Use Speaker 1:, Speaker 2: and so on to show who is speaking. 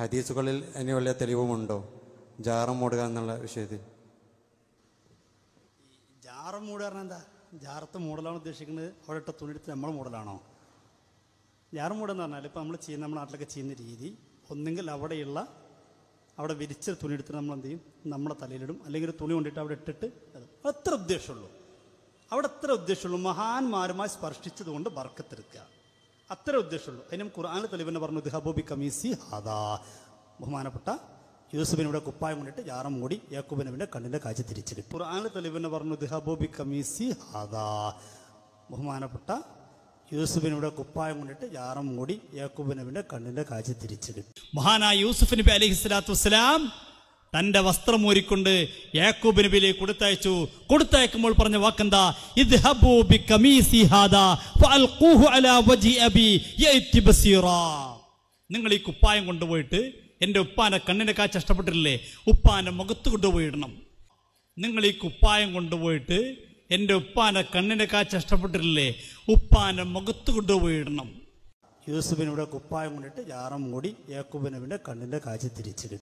Speaker 1: ഹദീസുകളിൽ ഇനി വല്ല തെളിവുമുണ്ടോ ജാറം മൂടുക എന്നുള്ള വിഷയത്തിൽ
Speaker 2: ജാറം മൂട് പറഞ്ഞാൽ എന്താ ജാറത്ത് മൂടലാണ് ഉദ്ദേശിക്കുന്നത് അവിടെ ഇട്ട തുണിയെടുത്ത് നമ്മൾ മൂടലാണോ ജാറം മൂടെന്ന് പറഞ്ഞാൽ ഇപ്പോൾ നമ്മൾ ചെയ്യുന്ന നമ്മുടെ നാട്ടിലൊക്കെ ചെയ്യുന്ന രീതി ഒന്നെങ്കിൽ അവിടെയുള്ള അവിടെ വിരിച്ച തുണി എടുത്തിട്ട് നമ്മൾ എന്ത് ചെയ്യും നമ്മുടെ തലയിലിടും അല്ലെങ്കിൽ ഒരു തുണി കൊണ്ടിട്ട് അവിടെ ഇട്ടിട്ട് അത് അത്ര ഉദ്ദേശമുള്ളൂ അവിടെ അത്ര ഉദ്ദേശമുള്ളൂ മഹാന്മാരുമായി സ്പർശിച്ചതുകൊണ്ട് ബർക്കത്തെടുക്കുക അത്ര ഉദ്ദേശമുള്ളൂ അതിനും ഖുർആാനിൽ തെളിവെന്ന് പറഞ്ഞു ദിഹബോബി കമീസി ഹാദാ ബഹുമാനപ്പെട്ട യൂസുഫിനിവിടെ കുപ്പായം കൊണ്ടിട്ട് ജാറം മൂടി യാക്കൂബിനവിൻ്റെ കണ്ണിൻ്റെ കാഴ്ച തിരിച്ചിടും ഖുർആാനിൽ തെളിവെന്ന് പറഞ്ഞു ദിഹബോബി കമീസി ഹാദാ ബഹുമാനപ്പെട്ട യൂസുഫിനിവിടെ കുപ്പായം കൊണ്ടിട്ട് ജാറം മൂടി യാക്കൂബിനവിൻ്റെ കണ്ണിൻ്റെ കാഴ്ച തിരിച്ചിടും മഹാനായ യൂസുഫ് നബി അലൈഹി സ്വലാത്തു വസ്സലാം തന്റെ വസ്ത്രം ഊരിക്കൊണ്ട് യാക്കൂബ് നബിയിലേക്ക് കൊടുത്തയച്ചു കൊടുത്തയക്കുമ്പോൾ പറഞ്ഞ വാക്കെന്താ ഇദ്ഹബൂ ബിഖമീസി ഹാദാ ഫഅൽഖൂഹു അലാ വജ്ഹി അബി യഅതി ബസീറാ നിങ്ങൾ ഈ കുപ്പായം കൊണ്ടുപോയിട്ട് എൻ്റെ ഉപ്പാന്റെ കണ്ണിന്റെ കാഴ്ച ഇഷ്ടപ്പെട്ടില്ലേ ഉപ്പാന്റെ മുഖത്ത് കൊണ്ടുപോയി ഇടണം നിങ്ങൾ ഈ കുപ്പായം കൊണ്ടുപോയിട്ട് എൻ്റെ ഉപ്പാന്റെ കണ്ണിന്റെ കാഴ്ച ഇഷ്ടപ്പെട്ടില്ലേ ഉപ്പാന്റെ മുഖത്ത് കൊണ്ടുപോയി ഇടണം യൂസുഫിനിവിടെ കുപ്പായം കൊണ്ടിട്ട് ജാറം മൂടി യാക്കൂബിനവിൻ്റെ കണ്ണിന്റെ കാഴ്ച തിരിച്ചിടും